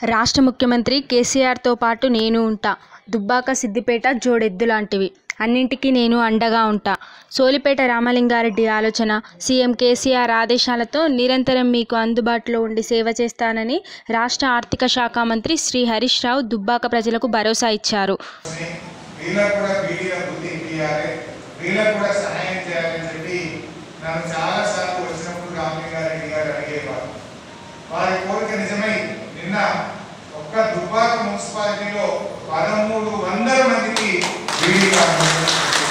రాష్ట్ర ముఖ్యమంత్రి కేసీఆర్తో పాటు నేను ఉంటా దుబ్బాక సిద్దిపేట జోడెద్దు లాంటివి అన్నింటికీ నేను అండగా ఉంటా సోలిపేట రామలింగారెడ్డి ఆలోచన సీఎం కేసీఆర్ ఆదేశాలతో నిరంతరం మీకు అందుబాటులో ఉండి సేవ చేస్తానని రాష్ట్ర ఆర్థిక శాఖ మంత్రి శ్రీ హరీష్ రావు దుబ్బాక ప్రజలకు భరోసా ఇచ్చారు వీళ్ళకు కూడా బీడీల బుద్ధి ఇప్పియాలి వీళ్ళకు కూడా సహాయం చేయాలని చెప్పి నన్ను చాలా సార్లు వచ్చినప్పుడు రామలింగారెడ్డి గారు అడిగేవారు వారి కోరిక నిజమై నిన్న ఒక్క దుబ్బాక మున్సిపాలిటీలో పదమూడు వందల మందికి బీడీ కార్డులు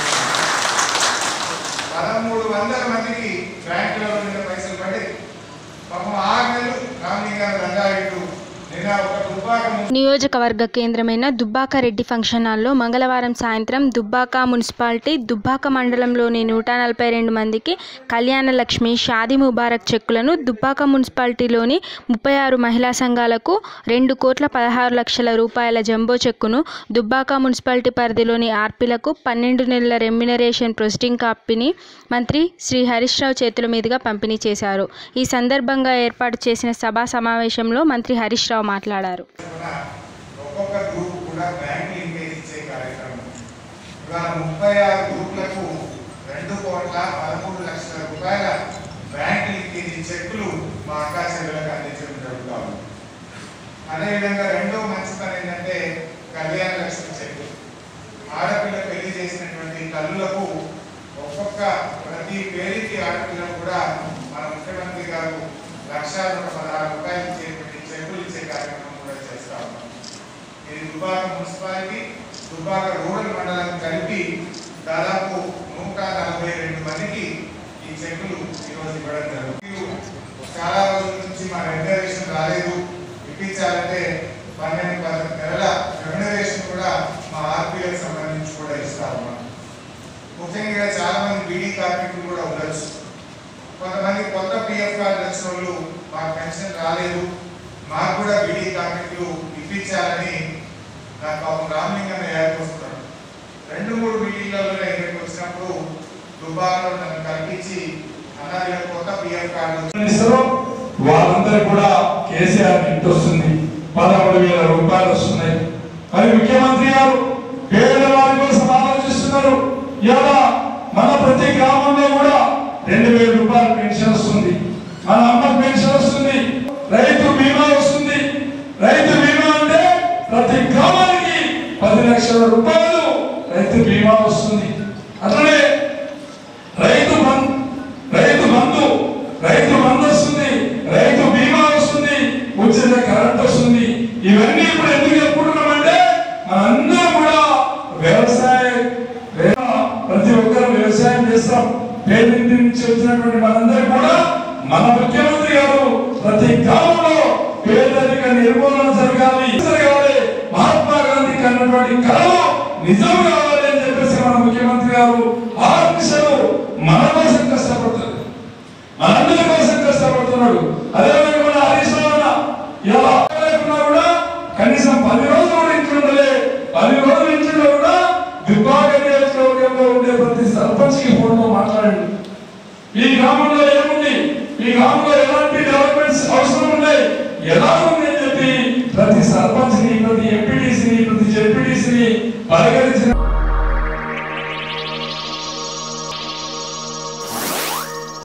పదమూడు వందల మందికి బ్యాంకులలో నిన్న పైసలు పడి పాపం ఆరు నెలలు రామలింగారు రంగారెడ్డి నిన్న ఒక దుబ్బాక మున్సిపాలిటీ నియోజకవర్గ కేంద్రమైన దుబ్బాక రెడ్డి ఫంక్షన్ హాల్లో మంగళవారం సాయంత్రం దుబ్బాక మున్సిపాలిటీ దుబ్బాక మండలంలోని నూట నలభై రెండు మందికి కళ్యాణ లక్ష్మి షాదీ ముబారక్ చెక్కులను దుబ్బాక మున్సిపాలిటీలోని ముప్పై ఆరు మహిళా సంఘాలకు రెండు కోట్ల పదహారు లక్షల రూపాయల జంబో చెక్కును దుబ్బాక మున్సిపాలిటీ పరిధిలోని ఆర్పీలకు పన్నెండు నెలల రెమ్యునరేషన్ ప్రొసీడింగ్ కాపీని మంత్రి శ్రీ హరీష్ రావు చేతుల మీదుగా పంపిణీ చేశారు ఈ సందర్భంగా ఏర్పాటు చేసిన సభా సమావేశంలో మంత్రి హరీష్ రావు మాట్లాడారు కూడా ఒక్కొక్క గ్రూప్ కూడా బ్యాంక్ లింకేజ్ ఇచ్చే కార్యక్రమం ఇవాళ ముప్పై ఆరు గ్రూపులకు రెండు కోట్ల పదమూడు లక్షల రూపాయల బ్యాంక్ లింకేజ్ చెక్కులు మా అక్కా చెల్లెలకు అందించడం జరుగుతా ఉంది అదేవిధంగా రెండో మంచి పని ఏంటంటే కళ్యాణ లక్ష్మి చెక్కు ఆడపిల్ల పెళ్లి చేసినటువంటి తల్లులకు ఒక్కొక్క ప్రతి పేరుకి ఆడపిల్లకు కూడా మన ముఖ్యమంత్రి గారు లక్ష నూట పదహారు రూపాయలు ఇచ్చేటువంటి చెక్కులు ఇచ్చే కార్యక్రమం కూడా చేస్తా ఉన్నాం ఇది దుబ్బాక మున్సిపాలిటీ దుబ్బాక రూరల్ మండలం కలిపి దాదాపు నూట నలభై రెండు మందికి ఈ చెక్కులు ఈరోజు ఇవ్వడం జరుగుతుంది చాలా రోజుల నుంచి మా రెమ్యునరేషన్ రాలేదు ఇప్పించాలంటే పన్నెండు పదకొండు నెలల రెమ్యునరేషన్ కూడా మా ఆర్పీఎల్ సంబంధించి కూడా ఇస్తా ఉన్నాం ముఖ్యంగా చాలా మంది బీడీ కార్మికులు కూడా ఉండొచ్చు కొంతమంది కొత్త పిఎఫ్ కార్డు వచ్చిన వాళ్ళు మాకు పెన్షన్ రాలేదు మాకు కూడా బీడీ కార్మికులు ఇప్పించాలని నాకు పాపం రామలింగన్న ఏర్పరుస్తున్నాడు రెండు మూడు మీటింగ్లలో ఇక్కడికి వచ్చినప్పుడు దుబ్బాకలో నన్ను కల్పించి అన్నారు ఇలా కొత్త పిఎఫ్ కార్డు ఇస్తారో వాళ్ళందరూ కూడా కేసీఆర్ ఇంటి వస్తుంది పదమూడు వేల రూపాయలు వస్తున్నాయి మరి ముఖ్యమంత్రి గారు పేదవారి కోసం ఆలోచిస్తున్నారు ఇలా మన ప్రతి గ్రామంలో కూడా రెండు వేల రూపాయల పెన్షన్ వస్తుంది మన అమ్మకు పెన్షన్ వస్తుంది రైతు బీమా వస్తుంది రైతు బీమా అంటే ప్రతి గ్రామానికి పది లక్షల రూపాయలు రైతు బీమా వస్తుంది అట్లనే రైతు బంధు రైతు బంధు రైతు బంధు వస్తుంది రైతు బీమా వస్తుంది ఉచిత కరెంట్ వస్తుంది ఇవన్నీ ఇప్పుడు ఎందుకు చెప్పుకుంటున్నామంటే మనందరం కూడా వ్యవసాయ వే- ప్రతి ఒక్కరు వ్యవసాయం చేస్తాం పేదింటి నుంచి వచ్చినటువంటి మనందరం కూడా మన ముఖ్యమంత్రి గారు ప్రతి గ్రామంలో పేదరిక నిర్మూలన జరగాలి జరగాలి మహాత్మా గాంధీ కన్నటువంటి కళలు నిజం కావాలి అని చెప్పేసి మన ముఖ్యమంత్రి గారు ఆరు దిశలు మన కోసం కష్టపడుతుంది మనందరి కోసం కష్టపడుతున్నాడు అదేవిధంగా మన హరీష్ రావు అన్న ఇలా లేకున్నా కూడా కనీసం పది రోజులు కూడా ఇంట్లో ఉండలే పది రోజులు ఇంట్లో కూడా దుబ్బాక నియోజకవర్గంలో ఉండే ప్రతి సర్పంచ్ కి ఫోన్ లో మాట్లాడండి ఈ గ్రామంలో ఏముంది ఈ గ్రామంలో ఎలాంటి డెవలప్మెంట్స్ అవసరం ఉన్నాయి ఎలా ఉంది అని చెప్పి ప్రతి సర్పంచ్ ని ప్రతి ఎంపీటీసీని ప్రతి జెడ్పీటీసీని పరిగణించిన